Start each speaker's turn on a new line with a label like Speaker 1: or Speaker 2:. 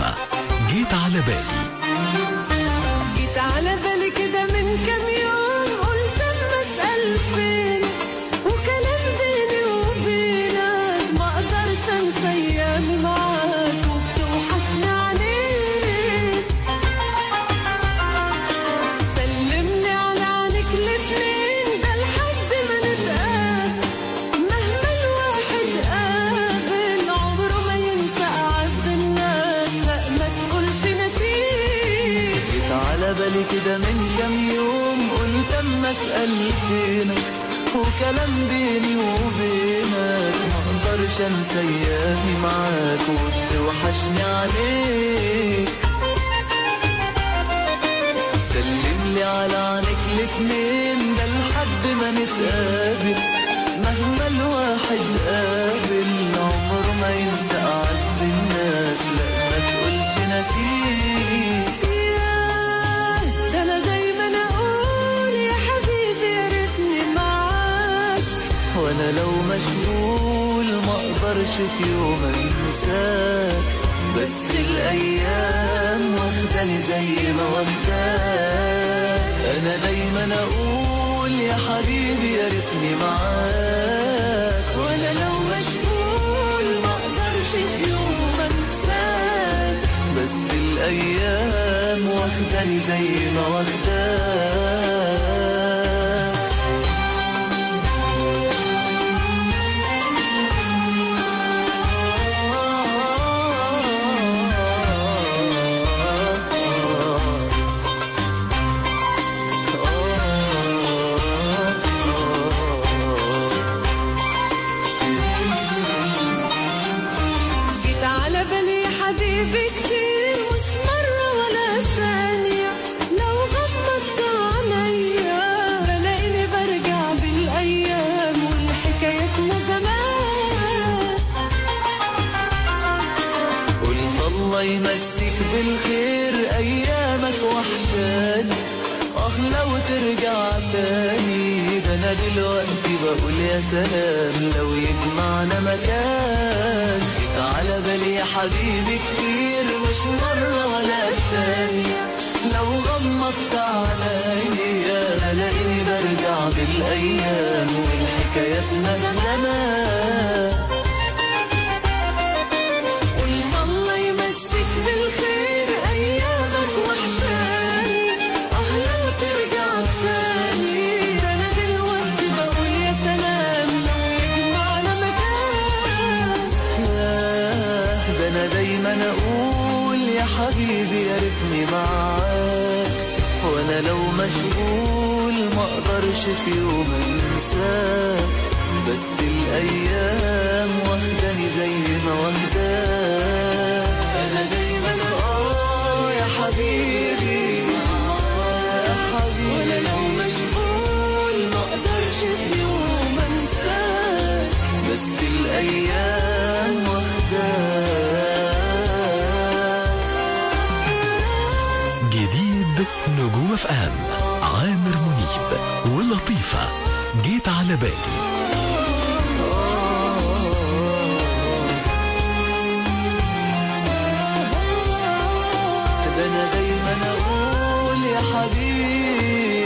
Speaker 1: ولطيفة جيت على بالي
Speaker 2: جيت على بالي كده من كام يوم قلت اما اسال فين وكلام بيني وبينك ما اقدرش انسى ايامي معاك وبتوحشني عليك سلمني على عينك الاتنين ده لحد ما نتقابل مهما الواحد قابل عمره ما ينسى اعز الناس لا ما تقولش نسيت
Speaker 3: جيت على بالي كده من كام يوم قلت اما اسال فينك وكلام بيني وبينك ما اقدرش انسى ايامي معاك وبتوحشني عليك سلم لي على عينك الاتنين ده لحد ما نتقابل مهما الواحد قابل عمره ما ينسى اعز الناس لا ما تقولش نسيك
Speaker 2: ياه، ده انا دايما اقول يا حبيبي يا ريتني معاك
Speaker 3: وانا لو مشغول ما اقدرش في يوم انساك بس الايام واخداني زي ما واخداك انا دايما اقول يا حبيبي يا ريتني معاك
Speaker 2: وانا لو مشغول ما اقدرش في يوم انساك
Speaker 3: بس الايام واخداني زي ما واخداك
Speaker 2: جيت على بالي يا حبيبي كتير مش مرة ولا تانية لو غمضت عينيا بلاقيني برجع بالأيام والحكايتنا زمان
Speaker 3: قلت الله يمسك بالخير ايامك وحشاني اه لو ترجع تاني ده انا دلوقتي بقول يا سلام لو يجمعنا مكان جيت على بالي يا حبيبي كتير مش مرة ولا تانية لو غمضت عليا الاقيني برجع بالايام والحكاياتنا زمان
Speaker 2: قلت الله يمسك بالخير أيامك وحشاني اه لو ترجع تاني ده أنا دلوقتي بقول يا سلام لو يجمعنا مكان
Speaker 3: ياه ده انا دايما اقول يا حبيبي يا ريتني معاك وانا لو مشغول ما اقدرش في يوم انساك بس الايام واخداني زي ما واخداك انا دايما اه يا حبيبي يا حبيبي
Speaker 2: وأنا لو مشغول ما أقدرش في يوم أنساك
Speaker 3: بس الايام واخداك
Speaker 1: جديد نجوم اف ام عامر منيب ولطيفة جيت على بالي
Speaker 3: ده انا دايما اقول يا حبيبي